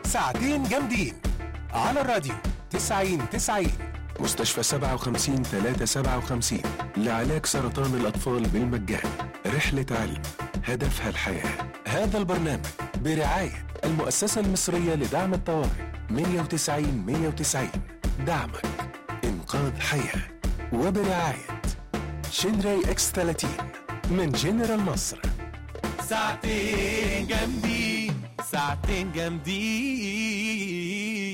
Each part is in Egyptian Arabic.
ساعتين جامدين على الراديو 90 90 مستشفى 57 357 لعلاج سرطان الأطفال بالمجان رحلة علم هدفها الحياة هذا البرنامج برعاية المؤسسة المصرية لدعم الطوارئ 190 190 دعمك إنقاذ حياة وبرعاية شنراي اكس 30 من جنرال مصر ساعتين جامدين ساعتين جامدين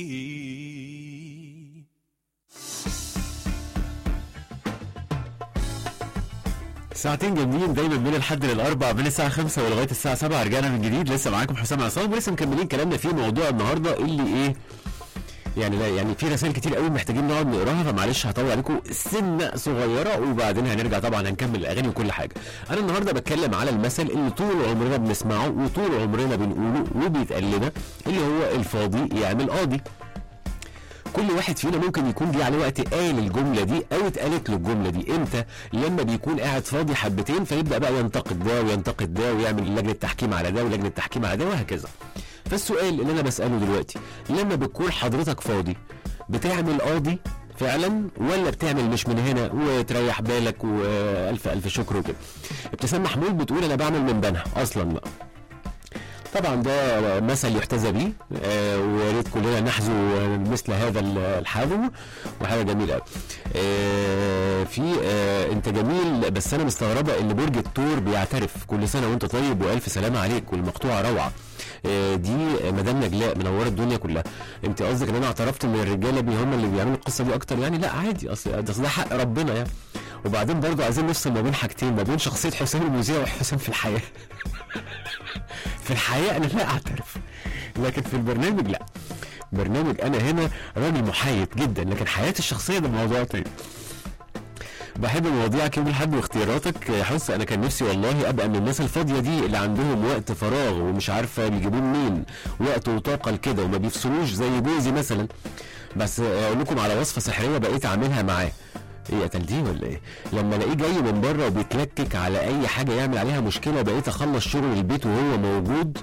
ساعتين جامدين دايما من الحد للاربع من الساعه 5 ولغايه الساعه 7 رجعنا من جديد لسه معاكم حسام عصام ولسه مكملين كلامنا في موضوع النهارده اللي ايه يعني لا يعني في رسائل كتير قوي محتاجين نقعد نقراها فمعلش هطول عليكم سنه صغيره وبعدين هنرجع طبعا هنكمل الاغاني وكل حاجه. انا النهارده بتكلم على المثل اللي طول عمرنا بنسمعه وطول عمرنا بنقوله وبيتقال لنا اللي هو الفاضي يعمل قاضي. كل واحد فينا ممكن يكون جه عليه وقت قال الجمله دي او اتقالت له الجمله دي امتى لما بيكون قاعد فاضي حبتين فيبدا بقى ينتقد ده وينتقد ده ويعمل لجنه تحكيم على ده ولجنه تحكيم على ده وهكذا فالسؤال اللي انا بساله دلوقتي لما بتكون حضرتك فاضي بتعمل قاضي فعلا ولا بتعمل مش من هنا وتريح بالك والف الف شكر وكده ابتسام محمود بتقول انا بعمل من بنها اصلا بقى طبعا ده مثل يحتذى به آه ويا ريت كلنا نحذو مثل هذا الحذو وحاجه جميله قوي آه في آه انت جميل بس انا مستغربه ان برج الثور بيعترف كل سنه وانت طيب والف سلامه عليك والمقطوعه روعه آه دي مدام نجلاء منوره الدنيا كلها انت قصدك ان انا اعترفت ان الرجاله بي هم اللي بيعملوا القصه دي اكتر يعني لا عادي اصل ده حق ربنا يعني وبعدين برضه عايزين نفصل ما بين حاجتين ما بين شخصيه حسام المذيع وحسام في الحياه في الحياه انا لا اعترف لكن في البرنامج لا برنامج انا هنا راجل محايد جدا لكن حياتي الشخصيه ده موضوع تاني بحب مواضيعك يوم الحد واختياراتك يا حس انا كان نفسي والله ابقى من الناس الفاضيه دي اللي عندهم وقت فراغ ومش عارفه بيجيبوه منين وقت وطاقه لكده وما بيفصلوش زي جوزي مثلا بس اقول لكم على وصفه سحريه بقيت اعملها معاه ايه قتلتيه ولا ايه؟ لما الاقيه جاي من بره وبيتلكك على اي حاجه يعمل عليها مشكله بقيت اخلص شغل البيت وهو موجود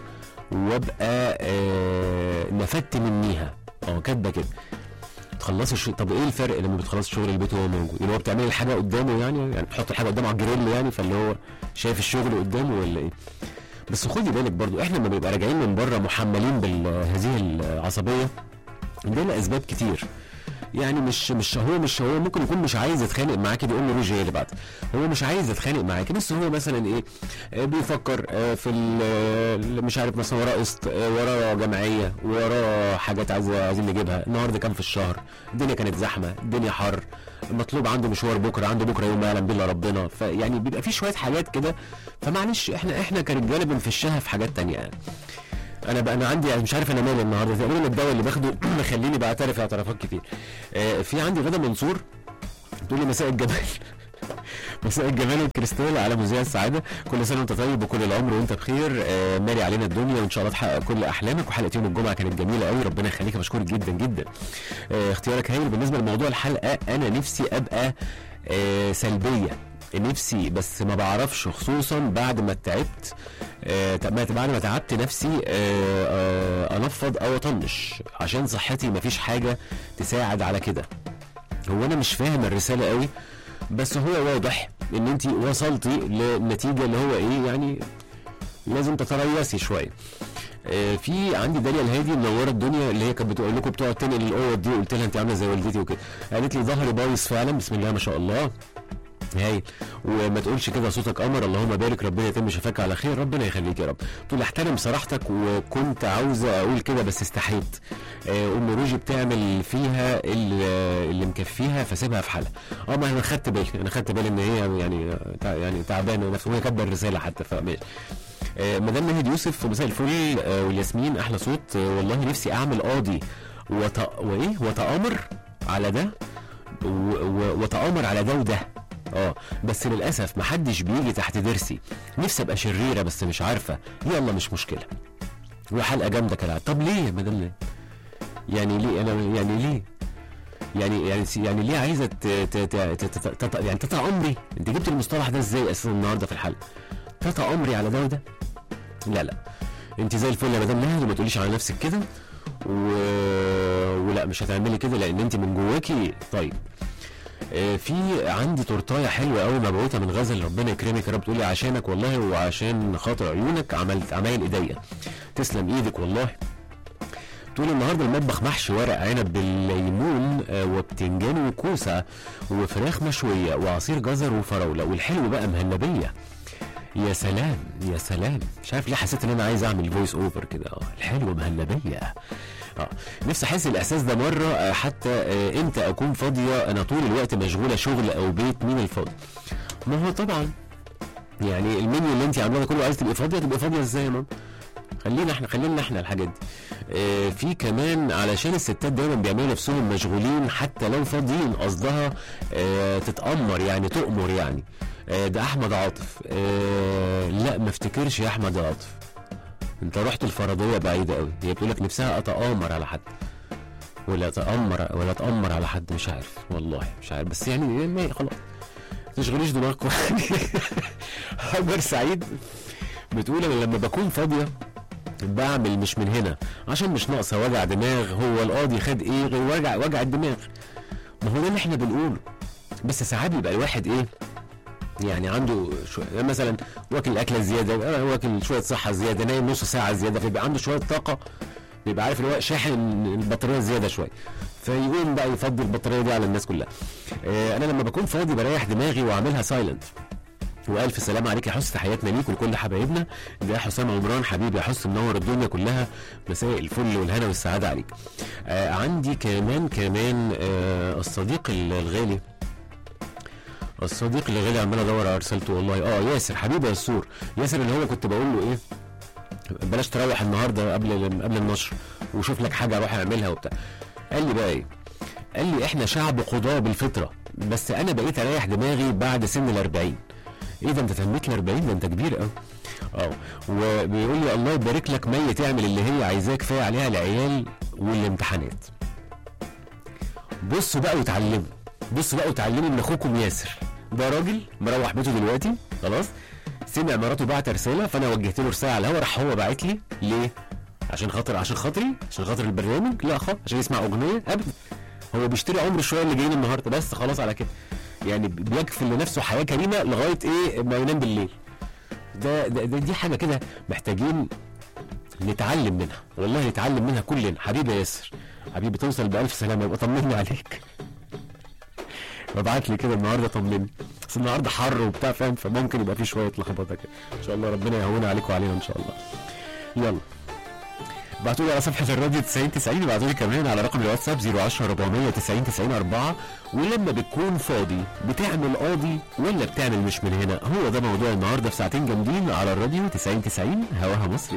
وابقى آه نفدت منيها اه كاتبه كده تخلصي الشغل طب ايه الفرق لما بتخلصي شغل البيت وهو موجود؟ اللي هو بتعملي الحاجه قدامه يعني يعني بتحط الحاجه قدامه على الجريل يعني فاللي هو شايف الشغل قدامه ولا ايه؟ بس خدي بالك برضو احنا لما بنبقى راجعين من بره محملين بهذه العصبيه عندنا اسباب كتير يعني مش مش هو مش هو ممكن يكون مش عايز يتخانق معاكي دي ام روجي اللي بعد هو مش عايز يتخانق معاكي بس هو مثلا ايه آه بيفكر آه في مش عارف مثلا وراه قسط آه وراه جمعيه وراه حاجات عايز عايزين نجيبها النهارده كام في الشهر الدنيا كانت زحمه الدنيا حر مطلوب عنده مشوار بكره عنده بكره يوم ما يعلم بالله ربنا فيعني بيبقى في شويه حاجات كده فمعلش احنا احنا كرجاله بنفشها في حاجات تانية يعني انا بقى انا عندي يعني مش عارف انا مالي النهارده تقريبا الدواء اللي باخده مخليني بعترف اعترافات كتير آه في عندي غدا منصور تقول لي مساء الجمال مساء الجمال والكريستال على مذيع السعاده كل سنه وانت طيب وكل العمر وانت بخير آه مالي علينا الدنيا وان شاء الله تحقق كل احلامك وحلقه يوم الجمعه كانت جميله قوي ربنا يخليك بشكرك جدا جدا آه اختيارك هايل بالنسبه لموضوع الحلقه انا نفسي ابقى آه سلبيه نفسي بس ما بعرفش خصوصا بعد ما تعبت آه بعد ما تعبت نفسي آه آه انفض او اطنش عشان صحتي مفيش حاجه تساعد على كده هو انا مش فاهم الرساله قوي بس هو واضح ان انت وصلتي للنتيجه اللي هو ايه يعني لازم تتريثي شويه آه في عندي داليا الهادي منوره الدنيا اللي هي كانت بتقول لكم بتقعد تنقل الاوض دي قلت لها انت عامله زي والدتي وكده قالت لي ظهري بايظ فعلا بسم الله ما شاء الله هاي وما تقولش كده صوتك قمر اللهم بارك ربنا يتم شفاك على خير ربنا يخليك يا رب تقول احترم صراحتك وكنت عاوزه اقول كده بس استحيت ام روجي بتعمل فيها اللي, اللي مكفيها فسيبها في حالها اه ما انا خدت بالي انا خدت بالي ان هي يعني يعني تعبانه نفسها وهي كاتبه الرساله حتى فماشي آه مدام نهد يوسف مساء الفل آه والياسمين احلى صوت آه والله نفسي اعمل قاضي وت... وايه وتامر على ده و... و... وتامر على ده وده اه بس للاسف محدش بيجي تحت ضرسي نفسي ابقى شريره بس مش عارفه يلا مش مشكله وحلقه جامده كالعاده طب ليه يا مدام ليه؟ يعني ليه انا يعني ليه يعني يعني يعني ليه عايزه ت- ت- ت- ت- ت- ت- يعني تطع عمري انت جبت المصطلح ده ازاي اساسا النهارده في الحلقه تطع عمري على ده وده لا لا انت زي الفل يا مدام نهد وما تقوليش على نفسك كده و... ولا مش هتعملي كده لان انت من جواكي طيب آه، في عندي تورتايه حلوه قوي مبعوثه من غزل ربنا يكرمك يا رب تقولي عشانك والله وعشان خاطر عيونك عملت عمايل ايديا تسلم ايدك والله تقول النهارده المطبخ محشي ورق عنب بالليمون آه، وبتنجان وكوسه وفراخ مشويه وعصير جزر وفراوله والحلو بقى مهلبيه يا سلام يا سلام مش عارف ليه حسيت ان انا عايز اعمل فويس اوفر كده اه الحلو مهلبيه اه نفسي احس الاحساس ده مره آه، حتى آه، امتى اكون فاضيه انا طول الوقت مشغوله شغل او بيت مين الفاضي ما هو طبعا يعني المنيو اللي انت عاملاه ده كله عايز تبقي فاضيه تبقي فاضيه ازاي يا ماما خلينا احنا خلينا احنا الحاجات دي آه في كمان علشان الستات دايما بيعملوا نفسهم مشغولين حتى لو فاضيين قصدها آه تتأمر يعني تؤمر يعني آه ده احمد عاطف آه لا ما افتكرش يا احمد يا عاطف انت رحت الفرضيه بعيده قوي هي بتقول لك نفسها اتامر على حد ولا اتامر ولا اتامر على حد مش عارف والله مش عارف بس يعني ما خلاص ما تشغليش دماغكم حجر سعيد بتقول انا لما بكون فاضيه بعمل مش من هنا عشان مش ناقصه وجع دماغ هو القاضي خد ايه غير وجع وجع الدماغ ما هو ده اللي احنا بنقوله بس ساعات بيبقى الواحد ايه يعني عنده شو مثلا واكل اكله زياده آه، واكل شويه صحه زياده نايم نص ساعه زياده فيبقى عنده شويه طاقه بيبقى عارف اللي هو شاحن البطاريه زياده شويه فيقوم بقى يفضي البطاريه دي على الناس كلها آه، انا لما بكون فاضي بريح دماغي واعملها سايلنت والف سلام عليك يا حس تحياتنا ليك ولكل حبايبنا ده حسام عمران حبيبي يا حس منور الدنيا كلها مساء الفل والهنا والسعاده عليك آه عندي كمان كمان آه الصديق الغالي الصديق اللي غالي عمال ادور على رسالته والله اه ياسر حبيبي يا السور ياسر اللي هو كنت بقول له ايه بلاش تروح النهارده قبل قبل النشر وشوف لك حاجه اروح اعملها وبتاع قال لي بقى ايه قال لي احنا شعب قضاة بالفطره بس انا بقيت اريح دماغي بعد سن الأربعين ايه ده انت تميت ال 40 ده انت كبير قوي اه وبيقول لي الله يبارك لك مي تعمل اللي هي عايزاه كفايه عليها العيال والامتحانات بصوا بقى وتعلموا بصوا بقى وتعلموا من اخوكم ياسر ده راجل مروح بيته دلوقتي خلاص سمع مراته بعت رساله فانا وجهت له رساله على الهوا راح هو باعت لي ليه؟ عشان خاطر عشان خاطري عشان خاطر البرنامج لا خالص عشان يسمع اغنيه ابدا هو بيشتري عمر شويه اللي جايين النهارده بس خلاص على كده يعني بيكفل لنفسه حياه كريمه لغايه ايه ما ينام بالليل ده, ده, ده دي حاجه كده محتاجين نتعلم منها والله نتعلم منها كلنا حبيبي يا ياسر حبيبي توصل بألف سلامه يبقى طمني عليك وابعت لي كده النهارده طمني بس النهارده حر وبتاع فاهم فممكن يبقى في شويه لخبطه كده ان شاء الله ربنا يهون عليكم وعلينا ان شاء الله يلا ابعتوا لي على صفحه الراديو 90 90 ابعتوا لي كمان على رقم الواتساب 010 400 90 90 4 ولما بتكون فاضي بتعمل قاضي ولا بتعمل مش من هنا هو ده موضوع النهارده في ساعتين جامدين على الراديو 90 90 هواها مصري